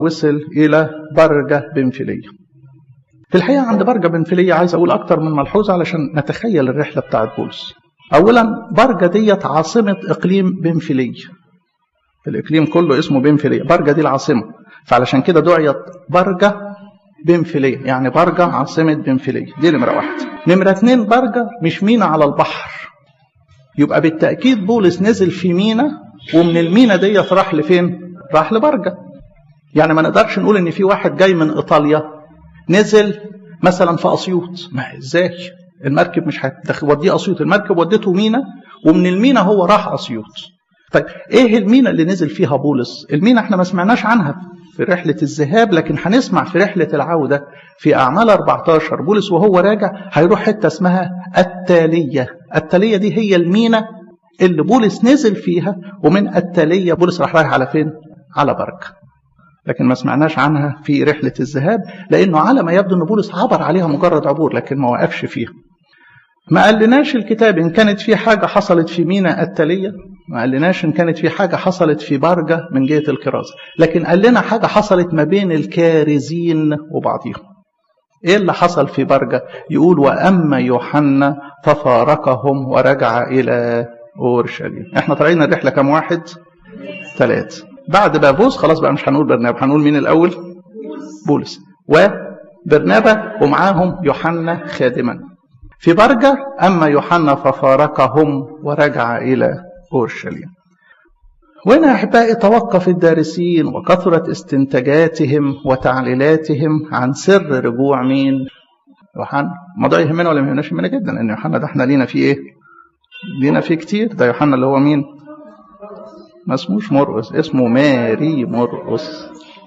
وصل إلى برجة بنفلية في الحقيقة عند برجة بنفلية عايز أقول أكتر من ملحوظة علشان نتخيل الرحلة بتاعت بولس أولا برجة ديت عاصمة إقليم بنفلية الإقليم كله اسمه بنفلية برجة دي العاصمة فعلشان كده دعيت برجة بنفلية يعني برجة عاصمة بنفلية دي نمرة واحد نمرة اتنين برجة مش مينا على البحر يبقى بالتأكيد بولس نزل في مينا ومن المينا ديت راح لفين راح لبرجة يعني ما نقدرش نقول ان في واحد جاي من ايطاليا نزل مثلا في اسيوط ما ازاي المركب مش هتوديه اسيوط المركب ودته مينا ومن المينا هو راح اسيوط طيب ايه المينا اللي نزل فيها بولس المينا احنا ما سمعناش عنها في رحلة الذهاب لكن هنسمع في رحلة العودة في أعمال 14 بولس وهو راجع هيروح حتة اسمها التالية التالية دي هي المينا اللي بولس نزل فيها ومن التالية بولس راح رايح على فين؟ على بركة لكن ما سمعناش عنها في رحلة الذهاب لأنه على ما يبدو أن بولس عبر عليها مجرد عبور لكن ما وقفش فيها ما قالناش الكتاب إن كانت في حاجة حصلت في مينا التالية ما قالناش إن كانت في حاجة حصلت في برجة من جهة الكرازة لكن قال لنا حاجة حصلت ما بين الكارزين وبعضهم إيه اللي حصل في برجة يقول وأما يوحنا ففارقهم ورجع إلى أورشليم إحنا طالعين الرحلة كم واحد ثلاثة بعد بابوس خلاص بقى مش هنقول برنابا هنقول مين الأول بولس وبرنابا ومعاهم يوحنا خادما في برجة أما يوحنا ففارقهم ورجع إلى أورشليم وهنا أحبائي توقف الدارسين وكثرت استنتاجاتهم وتعليلاتهم عن سر رجوع مين يوحنا الموضوع يهمنا ولا ما يهمناش يهمنا جدا لأن يوحنا ده احنا لينا فيه إيه لينا فيه كتير ده يوحنا اللي هو مين ما اسموش مرقس اسمه ماري مرقس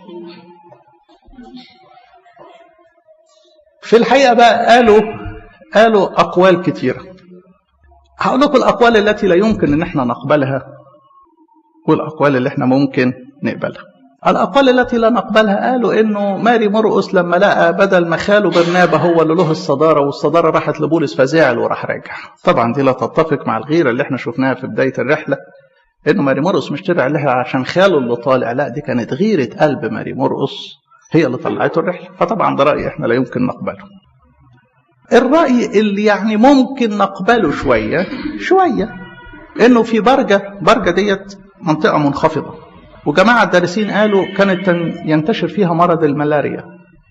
في الحقيقة بقى قالوا قالوا أقوال كتيرة هقول لكم الأقوال التي لا يمكن أن احنا نقبلها والأقوال اللي احنا ممكن نقبلها الأقوال التي لا نقبلها قالوا إنه ماري مرقس لما لقى بدل ما خاله برنابا هو اللي له الصدارة والصدارة راحت لبولس فزعل وراح راجع طبعا دي لا تتفق مع الغيرة اللي احنا شفناها في بداية الرحلة إنه ماري مرقس مش طلع لها عشان خاله اللي طالع لا دي كانت غيرة قلب ماري مرقس هي اللي طلعته الرحلة فطبعا ده رأي احنا لا يمكن نقبله الرأي اللي يعني ممكن نقبله شوية شوية إنه في برجة برجة ديت منطقة منخفضة وجماعة الدارسين قالوا كانت ينتشر فيها مرض الملاريا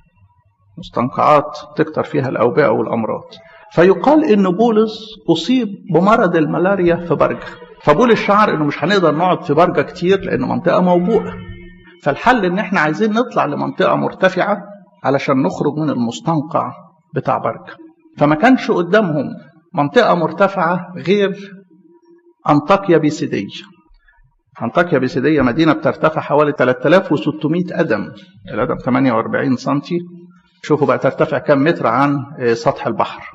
مستنقعات تكتر فيها الأوبئة والأمراض فيقال إن بولس أصيب بمرض الملاريا في برجة فبولس شعر إنه مش هنقدر نقعد في برجة كتير لأن منطقة موبوءة فالحل إن إحنا عايزين نطلع لمنطقة مرتفعة علشان نخرج من المستنقع بتاع برجة فما كانش قدامهم منطقة مرتفعة غير أنطاكيا بيسيدية أنطاكيا بيسيدية مدينة بترتفع حوالي 3600 قدم القدم 48 سنتي شوفوا بقى ترتفع كم متر عن سطح البحر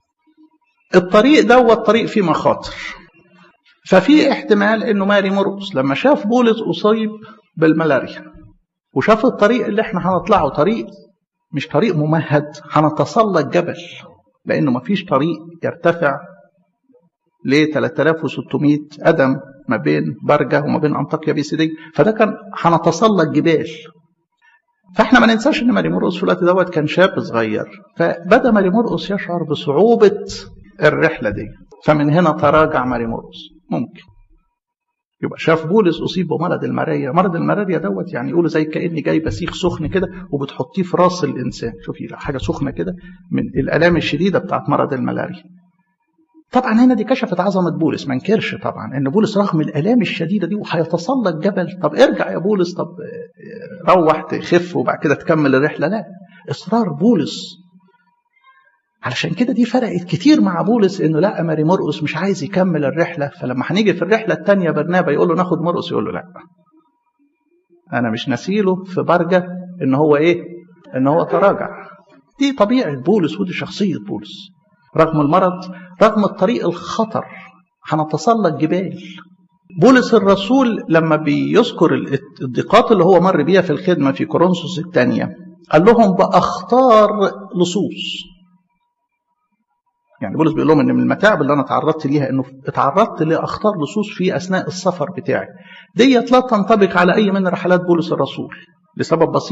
الطريق ده الطريق فيه مخاطر ففي احتمال انه ماري مرقس لما شاف بولس اصيب بالملاريا وشاف الطريق اللي احنا هنطلعه طريق مش طريق ممهد هنتسلق جبل لانه مفيش طريق يرتفع ل 3600 قدم ما بين برجة وما بين أنطاكيا بيسيدية فده كان هنتسلق جبال فاحنا ما ننساش ان ماري مرقس في الوقت دوت كان شاب صغير فبدا ماري مرقس يشعر بصعوبه الرحله دي فمن هنا تراجع ماري مرقس ممكن يبقى شاف بولس اصيب بمرض الملاريا مرض الملاريا دوت يعني يقولوا زي كاني جايبه سيخ سخن كده وبتحطيه في راس الانسان شوفي حاجه سخنه كده من الالام الشديده بتاعت مرض الملاريا طبعا هنا دي كشفت عظمة بولس ما انكرش طبعا ان بولس رغم الالام الشديدة دي وهيتسلق جبل طب ارجع يا بولس طب روح تخف وبعد كده تكمل الرحلة لا اصرار بولس علشان كده دي فرقت كتير مع بولس انه لا ماري مرقس مش عايز يكمل الرحلة فلما هنيجي في الرحلة الثانية برنابا يقول له ناخد مرقس يقول له لا انا مش نسيله في برجة ان هو ايه ان هو تراجع دي طبيعة بولس ودي شخصية بولس رغم المرض رغم الطريق الخطر هنتسلق جبال بولس الرسول لما بيذكر الضيقات اللي هو مر بيها في الخدمة في كورنثوس الثانية قال لهم بأخطار لصوص يعني بولس بيقول لهم ان من المتاعب اللي انا تعرضت ليها انه اتعرضت لاخطار لصوص في اثناء السفر بتاعي ديت لا تنطبق على اي من رحلات بولس الرسول لسبب بسيط